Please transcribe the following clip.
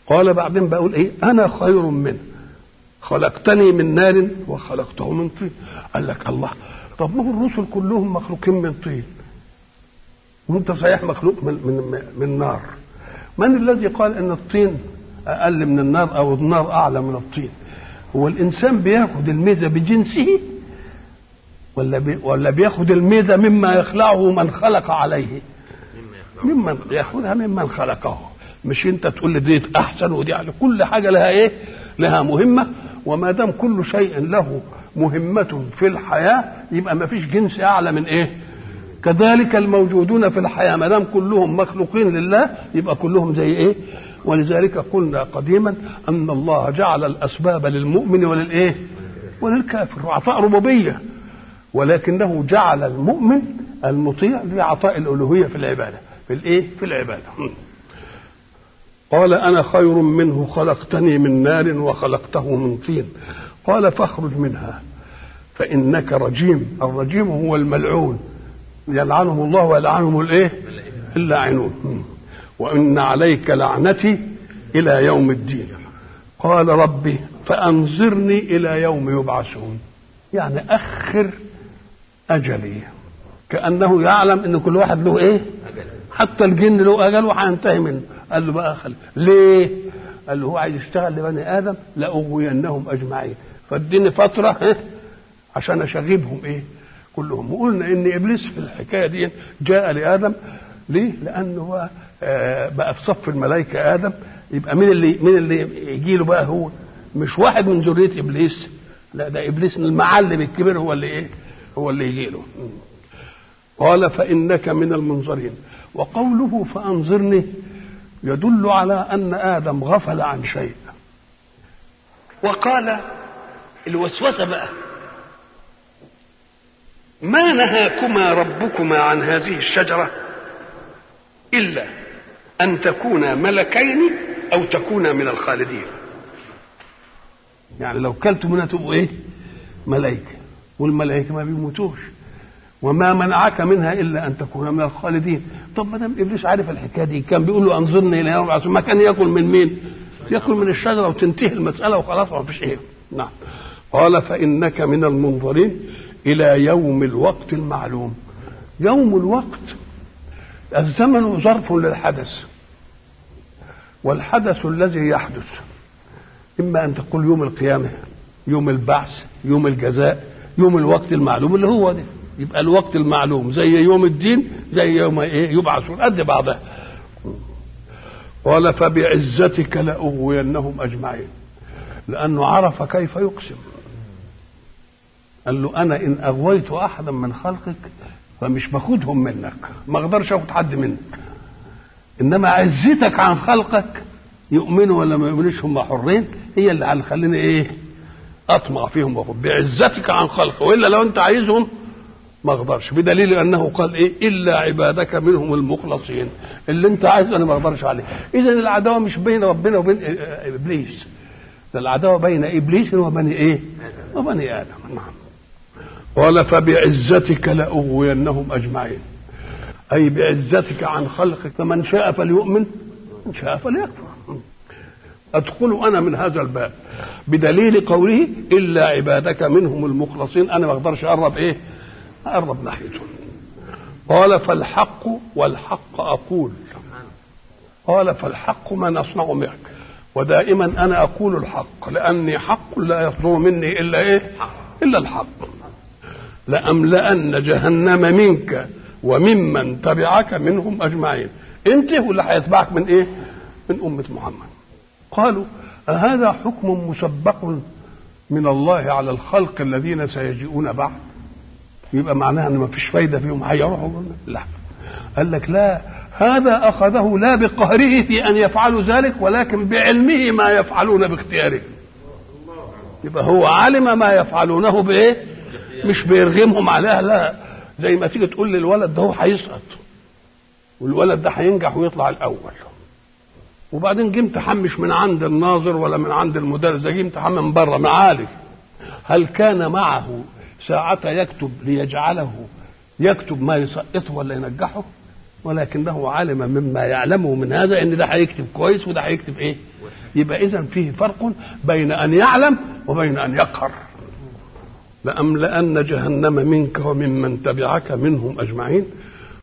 قال بعدين بقول ايه انا خير منه خلقتني من نار وخلقته من طين قال لك الله طب ما هو الرسل كلهم مخلوقين من طين وانت صحيح مخلوق من من من نار من الذي قال ان الطين اقل من النار او النار اعلى من الطين هو الانسان بياخد الميزه بجنسه ولا بي ولا بياخد الميزه مما يخلعه من خلق عليه ممن ياخذها ممن خلقه مش انت تقول لي دي احسن ودي على كل حاجه لها ايه لها مهمه وما دام كل شيء له مهمه في الحياه يبقى ما فيش جنس اعلى من ايه كذلك الموجودون في الحياه ما دام كلهم مخلوقين لله يبقى كلهم زي ايه ولذلك قلنا قديما ان الله جعل الاسباب للمؤمن وللايه وللكافر عطاء ربوبيه ولكنه جعل المؤمن المطيع لعطاء الالوهيه في العباده في الايه في العباده قال انا خير منه خلقتني من نار وخلقته من طين قال فاخرج منها فانك رجيم الرجيم هو الملعون يلعنه الله ويلعنهم الايه اللاعنون وان عليك لعنتي الى يوم الدين قال ربي فانظرني الى يوم يبعثون يعني اخر اجلي كانه يعلم ان كل واحد له ايه حتى الجن له اجل وهينتهي منه قال له بقى خلي ليه قال له هو عايز يشتغل لبني ادم لاغوينهم اجمعين فاديني فتره إيه؟ عشان اشغبهم ايه كلهم وقلنا ان ابليس في الحكايه دي جاء لادم ليه لانه هو آه بقى في صف الملائكه ادم يبقى مين اللي مين اللي يجي له بقى هو مش واحد من ذريه ابليس لا ده ابليس المعلم الكبير هو اللي ايه هو اللي يجي له قال فانك من المنظرين وقوله فانظرني يدل على ان ادم غفل عن شيء وقال الوسوسه بقى ما نهاكما ربكما عن هذه الشجره الا ان تكونا ملكين او تكونا من الخالدين يعني لو كلتم منها تبقوا ايه ملائكه والملائكه ما بيموتوش وما منعك منها الا ان تكون من الخالدين طب ما دام ابليس عارف الحكايه دي كان بيقول له انظرني الى يوم العصر ما كان ياكل من مين ياكل من الشجره وتنتهي المساله وخلاص ما فيش ايه نعم قال فانك من المنظرين الى يوم الوقت المعلوم يوم الوقت الزمن ظرف للحدث والحدث الذي يحدث اما ان تقول يوم القيامه يوم البعث يوم الجزاء يوم الوقت المعلوم اللي هو ده يبقى الوقت المعلوم زي يوم الدين زي يوم ايه يبعثون قد بعضها قال فبعزتك لأغوينهم أجمعين لأنه عرف كيف يقسم قال له أنا إن أغويت أحدا من خلقك فمش باخدهم منك ما أقدرش أخد حد منك إنما عزتك عن خلقك يؤمنوا ولا ما يؤمنوش هم حرين هي اللي هتخليني إيه أطمع فيهم وأخد بعزتك عن خلقك وإلا لو أنت عايزهم ما اقدرش بدليل انه قال ايه الا عبادك منهم المخلصين اللي انت عايزه انا ما اقدرش عليه اذا العداوه مش بين ربنا وبين ابليس ده العداوه بين ابليس وبني ايه وبني ادم نعم قال فبعزتك لاغوينهم اجمعين اي بعزتك عن خلقك فمن شاء فليؤمن من شاء فليكفر ادخل انا من هذا الباب بدليل قوله الا عبادك منهم المخلصين انا ما اقدرش اقرب ايه أقرب ناحيته قال فالحق والحق أقول قال فالحق ما نصنع معك ودائما أنا أقول الحق لأني حق لا يصدر مني إلا إيه إلا الحق لأملأن جهنم منك وممن تبعك منهم أجمعين أنت واللي هيتبعك من إيه من أمة محمد قالوا أهذا حكم مسبق من الله على الخلق الذين سيجيئون بعد يبقى معناها ان ما فيش فايده فيهم هيروحوا لا قال لك لا هذا اخذه لا بقهره في ان يفعلوا ذلك ولكن بعلمه ما يفعلون باختياره يبقى هو علم ما يفعلونه بايه مش بيرغمهم عليها لا زي ما تيجي تقول للولد ده هو هيسقط والولد ده هينجح ويطلع الاول وبعدين جه امتحان مش من عند الناظر ولا من عند المدرس ده جه امتحان من بره من عالم هل كان معه ساعة يكتب ليجعله يكتب ما يسقطه ولا ينجحه ولكنه علم مما يعلمه من هذا ان ده هيكتب كويس وده هيكتب ايه يبقى اذا فيه فرق بين ان يعلم وبين ان يقهر لأملأن جهنم منك وممن تبعك منهم أجمعين